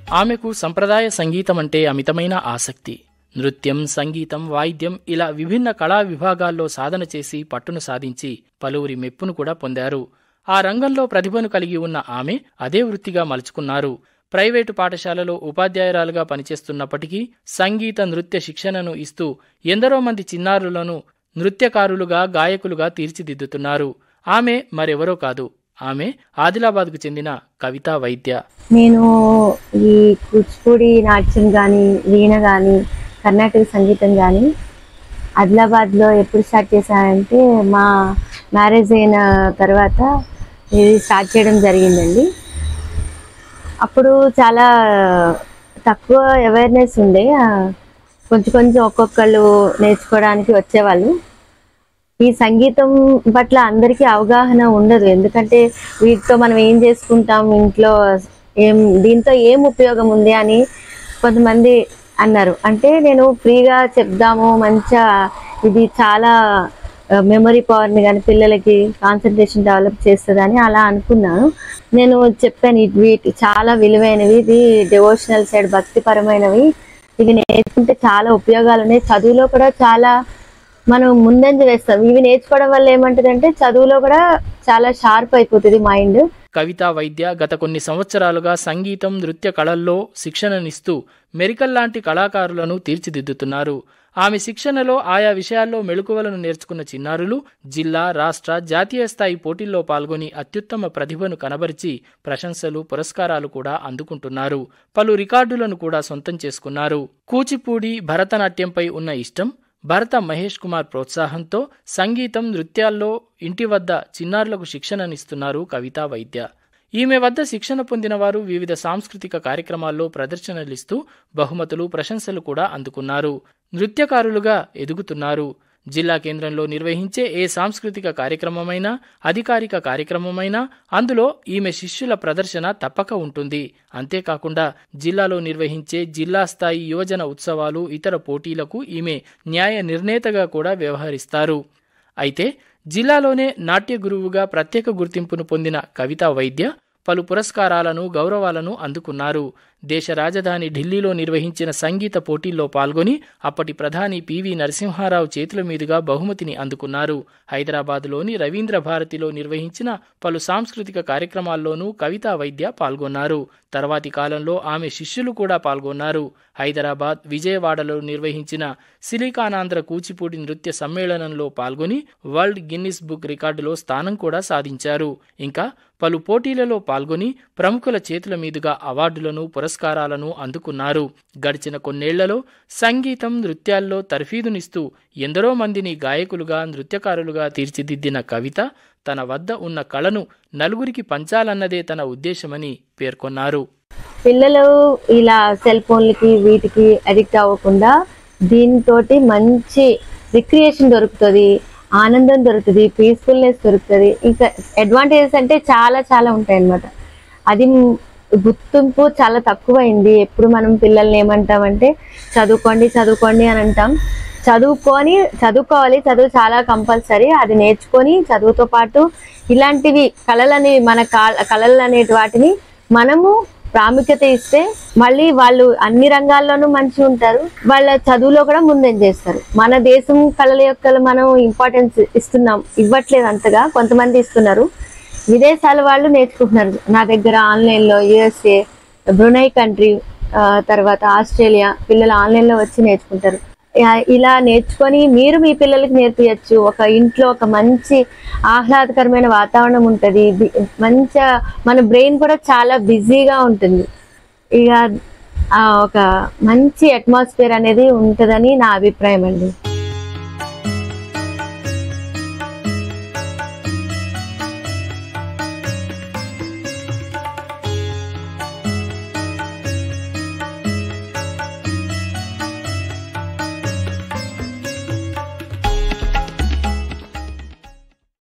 ఆమెకు సంప్రదాయ సంగీతం అంటే అమితమైన ఆసక్తి నృత్యం సంగీతం వాయిద్యం ఇలా విభిన్న కళా విభాగాల్లో సాధన చేసి పట్టును సాధించి పలువురి మెప్పును కూడా పొందారు ఆ రంగంలో ప్రతిభను కలిగి ఉన్న ఆమె అదే వృత్తిగా మలుచుకున్నారు ప్రైవేటు పాఠశాలలో ఉపాధ్యాయురాలుగా పనిచేస్తున్నప్పటికీ సంగీత నృత్య శిక్షణను ఇస్తూ ఎందరో మంది చిన్నారులను నృత్యకారులుగా గాయకులుగా తీర్చిదిద్దుతున్నారు ఆమె మరెవరో కాదు ఆమె ఆదిలాబాద్కు చెందిన కవితా వైద్య నేను ఈ కూచిపూడి నాట్యం కానీ వీణ కానీ కర్ణాటక సంగీతం కానీ ఆదిలాబాద్లో ఎప్పుడు స్టార్ట్ చేశానంటే మా మ్యారేజ్ అయిన తర్వాత ఇది స్టార్ట్ చేయడం జరిగిందండి అప్పుడు చాలా తక్కువ అవేర్నెస్ ఉండే ఆ, కొంచెం కొంచెం ఒక్కొక్కళ్ళు నేర్చుకోవడానికి వచ్చేవాళ్ళు ఈ సంగీతం పట్ల అందరికీ అవగాహన ఉండదు ఎందుకంటే వీటితో మనం ఏం చేసుకుంటాం ఇంట్లో ఏం దీంతో ఏం ఉపయోగం ఉంది అని కొంతమంది అన్నారు అంటే నేను ఫ్రీగా చెప్దాము మంచిగా ఇది చాలా మెమరీ పవర్ని కానీ పిల్లలకి కాన్సన్ట్రేషన్ డెవలప్ చేస్తుందని అలా అనుకున్నాను నేను చెప్పాను ఇది వీటి చాలా విలువైనవి ఇది డివోషనల్ సైడ్ భక్తిపరమైనవి ఇవి నేర్చుకుంటే చాలా ఉపయోగాలు ఉన్నాయి చదువులో కూడా చాలా మనం ముందంజ వేస్తాం ఇవి నేర్చుకోవడం వల్ల ఏమంటదంటే చదువులో కూడా చాలా షార్ప్ అయిపోతుంది మైండ్ కవితా వైద్య గత కొన్ని సంవత్సరాలుగా సంగీతం నృత్య కళల్లో శిక్షణనిస్తూ మెరికల్ లాంటి కళాకారులను తీర్చిదిద్దుతున్నారు ఆమె శిక్షణలో ఆయా విషయాల్లో మెళుకువలను నేర్చుకున్న చిన్నారులు జిల్లా రాష్ట్ర జాతీయ స్థాయి పోటీల్లో పాల్గొని అత్యుత్తమ ప్రతిభను కనబరిచి ప్రశంసలు పురస్కారాలు కూడా అందుకుంటున్నారు పలు రికార్డులను కూడా సొంతం చేసుకున్నారు కూచిపూడి భరతనాట్యంపై ఉన్న ఇష్టం భరత మహేష్ కుమార్ ప్రోత్సాహంతో సంగీతం నృత్యాల్లో ఇంటి వద్ద చిన్నారులకు శిక్షణనిస్తున్నారు కవితా వైద్య ఈమె వద్ద శిక్షణ పొందిన వారు వివిధ సాంస్కృతిక కార్యక్రమాల్లో ప్రదర్శనలిస్తూ బహుమతులు ప్రశంసలు కూడా అందుకున్నారు నృత్యకారులుగా ఎదుగుతున్నారు జిల్లా కేంద్రంలో నిర్వహించే ఏ సాంస్కృతిక కార్యక్రమమైనా అధికారిక కార్యక్రమమైనా అందులో ఈమె శిష్యుల ప్రదర్శన తప్పక ఉంటుంది అంతేకాకుండా జిల్లాలో నిర్వహించే జిల్లా స్థాయి యువజన ఉత్సవాలు ఇతర పోటీలకు ఈమె న్యాయ నిర్ణేతగా కూడా వ్యవహరిస్తారు అయితే జిల్లాలోనే నాట్య గురువుగా ప్రత్యేక గుర్తింపును పొందిన కవితా వైద్య పలు పురస్కారాలను గౌరవాలను అందుకున్నారు దేశ రాజధాని ఢిల్లీలో నిర్వహించిన సంగీత పోటీల్లో పాల్గొని అప్పటి ప్రధాని పివి నరసింహారావు చేతుల మీదుగా బహుమతిని అందుకున్నారు హైదరాబాదులోని రవీంద్ర భారతిలో నిర్వహించిన పలు సాంస్కృతిక కార్యక్రమాల్లోనూ కవితా వైద్య పాల్గొన్నారు తర్వాతి కాలంలో ఆమె శిష్యులు కూడా పాల్గొన్నారు హైదరాబాద్ విజయవాడలో నిర్వహించిన సిలికానాంధ్ర కూచిపూడి నృత్య సమ్మేళనంలో పాల్గొని వరల్డ్ గిన్నిస్ బుక్ రికార్డులో స్థానం కూడా సాధించారు ఇంకా పలు పోటీలలో పాల్గొని ప్రముఖుల చేతుల మీదుగా అవార్డులను పురస్కారాలను అందుకున్నారు గడిచిన కొన్నేళ్లలో సంగీతం నృత్యాల్లో తర్ఫీదునిస్తూ ఎందరో మందిని గాయకులుగా నృత్యకారులుగా తీర్చిదిద్దిన కవిత తన వద్ద ఉన్న కళను నలుగురికి పంచాలన్నదే తన ఉద్దేశమని పేర్కొన్నారు పిల్లలు ఇలా సెల్ ఫోన్లకి వీటికి అడిక్ట్ అవ్వకుండా దీనితోటి మంచి రిక్రియేషన్ దొరుకుతుంది ఆనందం దొరుకుతుంది పీస్ఫుల్నెస్ దొరుకుతుంది ఇంకా అడ్వాంటేజెస్ అంటే చాలా చాలా ఉంటాయి అన్నమాట అది మ్- గుర్తింపు చాలా తక్కువైంది ఎప్పుడు మనం పిల్లల్ని ఏమంటామంటే చదువుకోండి చదువుకోండి అని అంటాం చదువుకొని చదువుకోవాలి చదువు చాలా కంపల్సరీ అది నేర్చుకొని చదువుతో పాటు ఇలాంటివి కళలని మన కా- కళలు అనేటి వాటిని మనము ప్రాముఖ్యత ఇస్తే మళ్ళీ వాళ్ళు అన్ని రంగాల్లోనూ మంచిగా ఉంటారు వాళ్ళ చదువులో కూడా ముందేం చేస్తారు మన దేశం కళల యొక్క మనం ఇంపార్టెన్స్ ఇస్తున్నాం ఇవ్వట్లేదు అంతగా కొంతమంది ఇస్తున్నారు విదేశాల వాళ్ళు నేర్చుకుంటున్నారు నా దగ్గర ఆన్లైన్లో యుఎస్ఏ బ్రునై కంట్రీ ఆ, తర్వాత ఆస్ట్రేలియా పిల్లలు ఆన్లైన్లో వచ్చి నేర్చుకుంటారు ఆ, ఇలా నేర్చుకొని మీరు మీ పిల్లలకి నేర్పించచ్చు ఒక ఇంట్లో ఒక మంచి ఆహ్లాదకరమైన వాతావరణం ఉంటుంది మంచిగా మన బ్రెయిన్ కూడా చాలా బిజీగా ఉంటుంది ఇక ఆ, ఒక మంచి అట్మాస్ఫియర్ అనేది ఉంటుందని నా అభిప్రాయం అండి